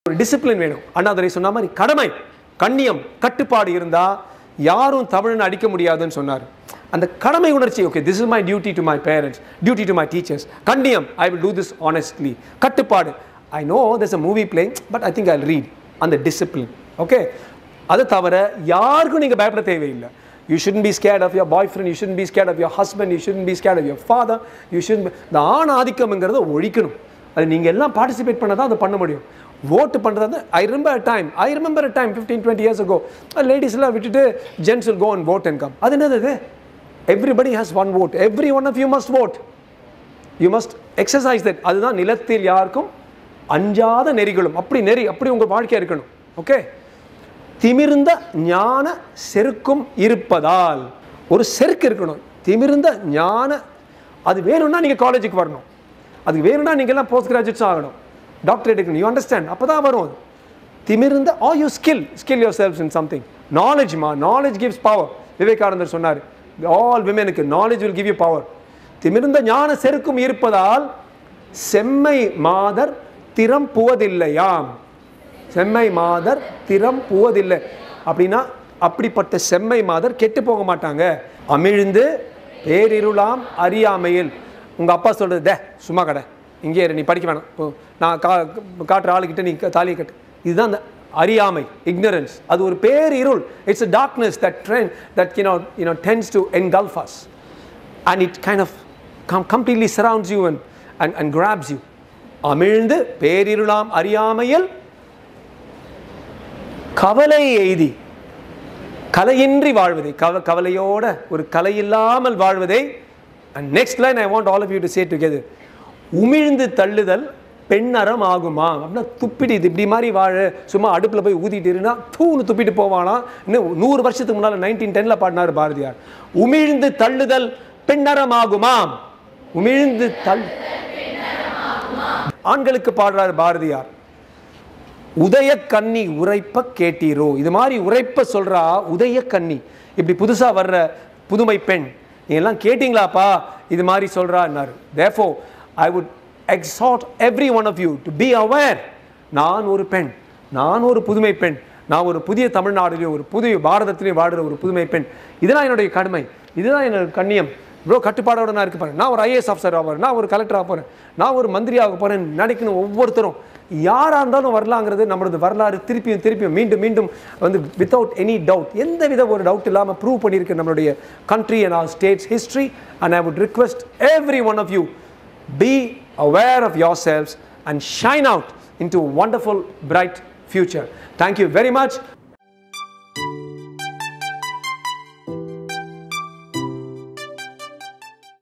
ஒரு டிசிப்ளின் வேணும் அண்ணாதுரை சொன்ன மாதிரி கடமை கண்ணியம் கட்டுப்பாடு இருந்தா யாரும் தமிழனை அடிக்க முடியாதுன்னு சொன்னார் அந்த கடமை உணர்ச்சி okay this is my duty to my parents duty to my teachers கண்ணியம் I will do this honestly கட்டுப்பாடு I know this a movie playing but I think I read அந்த டிசிப்ளின் ஓகே அது தவிர யாருக்கும் நீங்கள் பயப்பட தேவையில்லை you shouldn't be scared of your boyfriend you shouldn't be scared of your husband you shouldn't be scared of your father you shouldn't இந்த ஆண் ஆதிக்கம்ங்கிறத ஒழிக்கணும் அது நீங்கள் எல்லாம் பார்ட்டிசிபேட் பண்ண தான் அதை பண்ண முடியும் ஓட்டு பண்ணுறது I remember time I remember time fifteen twenty years ago லேடிஸ்லாம் விட்டுட்டு gents will go and vote and come அது என்னது everybody has one vote every one of you must vote you must exercise that அதுதான் நிலத்தில் யாருக்கும் அஞ்சாத நெறிகளும் அப்படி நெறி அப்படி உங்கள் வாழ்க்கை இருக்கணும் ஓகே திமிர்ந்த ஞான செருக்கும் இருப்பதால் ஒரு செருக்கு இருக்கணும் திமிர்ந்த ஞான அது வேணும்னா நீங்கள் காலேஜுக்கு வரணும் அதுக்கு வேணும்னா நீங்கள் எல்லாம் போஸ்ட் கிராஜுவேட்ஸ் ஆகணும் டாக்டர் எடுக்கணும் யூ அண்டர்ஸ்டாண்ட் அப்போ தான் வரும் அது திமிர்ந்த ah you skill skill yourself in something நாலேஜ்மா நாலேஜ் கிவ்ஸ் பவர் விவேகானந்தர் சொன்னார் ஆல் விமெனுக்கு knowledge will give you power திமிர்ந்த ஞான செருக்கும் இருப்பதால் செம்மை மாதர் திறம் புவதில்லையாம் செம்மை மாதர் திறம் புவதில்லை அப்படின்னா அப்படிப்பட்ட செம்மை மாதர் கெட்டு போக மாட்டாங்க அமிழ்ந்து பேரிருளாம் அறியாமையில் உங்க அப்பா சொல்றது தே சும்மா கடை இங்கே இரு, நீ படிக்க வேணாம் போ. நான் கா காட்டுற ஆளுக்கிட்ட நீ க- தாலியை கட்டு இதுதான் அந்த அறியாமை ignorance அது ஒரு பேரிருள் it's a darkness that trend that you know you know tends to engulf us and it kind of com- completely surrounds you and, and, and grabs you அமிழ்ந்து பேரிருளாம் அறியாமையில் கவலை எய்தி கலையின்றி வாழ்வதை கவ கவலையோட ஒரு கலை இல்லாமல் வாழ்வதை and next line I want all of you to say together உமிழ்ந்து தள்ளுதல் பெண்ணறம் ஆகுமா அப்படின்னா துப்பிட்டு இது இப்படி மாதிரி வாழ சும்மா அடுப்பில் போய் ஊதிட்டு இருந்தா தூணு துப்பிட்டு போவானா இன்னும் நூறு வருஷத்துக்கு முன்னால் நைன்டீன் டென்னில் பாடினார் பாரதியார் உமிழ்ந்து தள்ளுதல் பெண்ணறம் ஆகுமா உமிழ்ந்து தள் ஆண்களுக்கு பாடுறார் பாரதியார் உதய கன்னி உரைப்ப கேட்டீரோ இது மாதிரி உரைப்ப சொல்றா உதய கன்னி இப்படி புதுசா வர்ற புதுமை பெண் நீங்க எல்லாம் கேட்டீங்களாப்பா இது மாதிரி சொல்றான்னாரு therefore I would exhort every one of you to be aware நான் ஒரு பெண் நான் ஒரு புதுமை பெண் நான் ஒரு புதிய தமிழ்நாடுலையும் ஒரு புதிய பாரதத்திலையும் வாடுற ஒரு புதுமை பெண் இதுதான் என்னுடைய கடமை இதுதான் என்னோட கண்ணியம் இவ்வளோ கட்டுப்பாடோட நான் இருக்க போறேன் நான் ஒரு ஐஏஎஸ் ஆஃபீஸர் ஆக போறேன் நான் ஒரு கலெக்டர் ஆக போறேன் நான் ஒரு மந்திரி ஆக போறேன் நினைக்கணும் ஒவ்வொருத்தரும் யாராக இருந்தாலும் வரலாங்கிறது நம்மளது வரலாறு திருப்பியும் திருப்பியும் மீண்டும் மீண்டும் வந்து வித்தவுட் எனி டவுட் எந்த வித ஒரு டவுட் இல்லாமல் ப்ரூவ் பண்ணியிருக்கு நம்மளுடைய country and our states history and I would request every one of you be aware of yourselves and shine out into wonderful bright future. Thank you very much.